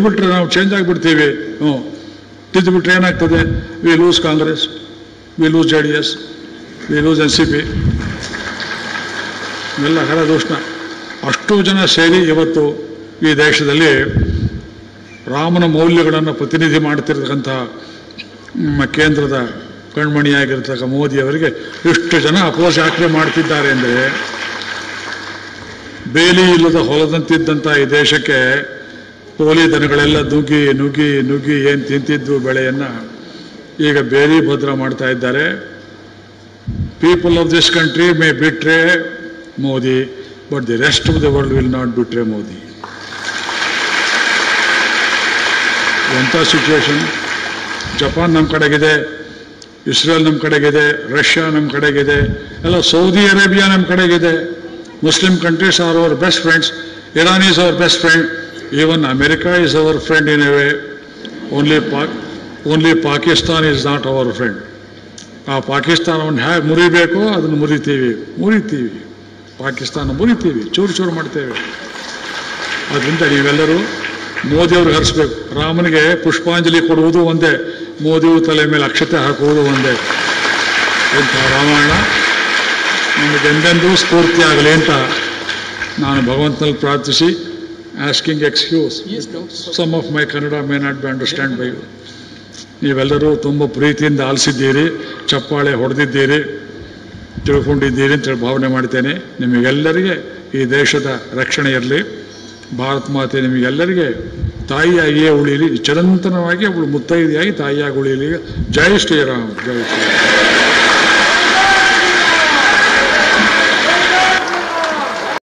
ಬಿಟ್ರೆ ನಾವು ಚೇಂಜ್ ಆಗಿಬಿಡ್ತೀವಿ ಹ್ಞೂ ತಿದ್ದು ಬಿಟ್ರೆ ಏನಾಗ್ತದೆ we lose Congress we lose J D S we lose N C P ಇವೆಲ್ಲ ಹರದೂಷ್ಣ ಅಷ್ಟು ಜನ ಸೇರಿ ಇವತ್ತು ಈ ದೇಶದಲ್ಲಿ ರಾಮನ ಮೌಲ್ಯಗಳನ್ನು ಪ್ರತಿನಿಧಿ ಮಾಡ್ತಿರ್ತಕ್ಕಂಥ ನಮ್ಮ ಕೇಂದ್ರದ ಕಣ್ಮಣಿಯಾಗಿರ್ತಕ್ಕ ಮೋದಿಯವರಿಗೆ ಇಷ್ಟು ಜನ ಅಪೋಸ್ ಯಾತ್ರೆ ಮಾಡ್ತಿದ್ದಾರೆ ಅಂದರೆ ಬೇಲಿ ಇಲ್ಲದ ಹೊಲದಂತಿದ್ದಂಥ ಈ ದೇಶಕ್ಕೆ ಪೋಲಿ ದನಗಳೆಲ್ಲ ನುಗ್ಗಿ ನುಗ್ಗಿ ನುಗ್ಗಿ ಏನು ತಿಂತಿದ್ವು ಬೆಳೆಯನ್ನು ಈಗ ಬೇಲಿ ಭದ್ರ ಮಾಡ್ತಾ ಇದ್ದಾರೆ people of this country may ಬಿಟ್ರೆ Modi but the rest of the world will not ಬಿಟ್ರೆ ಮೋದಿ ಎಂಥ ಸಿಚುವೇಶನ್ ಜಪಾನ್ ನಮ್ಮ ಕಡೆಗಿದೆ ಇಸ್ರೇಲ್ ನಮ್ಮ ಕಡೆಗಿದೆ ರಷ್ಯಾ ನಮ್ಮ ಕಡೆಗಿದೆ ಎಲ್ಲ ಸೌದಿ ಅರೇಬಿಯಾ ನಮ್ಮ ಕಡೆಗಿದೆ Muslim countries are our best friends Iran is our best friend even America is our friend in a way only Pak only Pakistan is not our friend ಆ ಪಾಕಿಸ್ತಾನವನ್ನು ಹೇಗೆ ಮುರಿಬೇಕೋ ಅದನ್ನು ಮುರಿತೀವಿ ಮುರಿತೀವಿ ಪಾಕಿಸ್ತಾನ ಮುರಿತೀವಿ ಚೂರು ಚೂರು ಮಾಡ್ತೇವೆ ಅದರಿಂದ ನೀವೆಲ್ಲರೂ ಮೋದಿಯವ್ರಿಗೆ ಹರಿಸ್ಬೇಕು ರಾಮನಿಗೆ ಪುಷ್ಪಾಂಜಲಿ ಕೊಡುವುದು ಒಂದೇ ಮೋದಿಯು ತಲೆ ಮೇಲೆ ಅಕ್ಷತೆ ಹಾಕುವುದು ಒಂದೇ ಇಂಥ ರಾಮಾಯಣ ನಮಗೆ ಎಂದೆಂದೂ ಸ್ಫೂರ್ತಿ ಆಗಲಿ ಅಂತ ನಾನು ಭಗವಂತನಲ್ಲಿ ಪ್ರಾರ್ಥಿಸಿ asking excuse Yes, doctor. Some of my Kannada may not be understand by ನೀವೆಲ್ಲರೂ ತುಂಬ ಪ್ರೀತಿಯಿಂದ ಆಲಿಸಿದ್ದೀರಿ ಚಪ್ಪಾಳೆ ಹೊಡೆದಿದ್ದೀರಿ ತಿಳ್ಕೊಂಡಿದ್ದೀರಿ ಅಂತ ಹೇಳಿ ಭಾವನೆ ಮಾಡ್ತೇನೆ ನಿಮಗೆಲ್ಲರಿಗೆ ಈ ದೇಶದ ರಕ್ಷಣೆ ಇರಲಿ ಭಾರತ ಮಾತೆ ನಿಮಗೆಲ್ಲರಿಗೆ ತಾಯಿಯಾಗಿಯೇ ಉಳಿಯಲಿ ಚಿರಂತನವಾಗಿ ಅವಳು ಮುತ್ತೈದೆಯಾಗಿ ತಾಯಿಯಾಗಿ ಉಳಿಯಲಿ ಜೈ ಶ್ರೀರಾಮ್ ಜೈ ಶ್ರೀರಾಮ್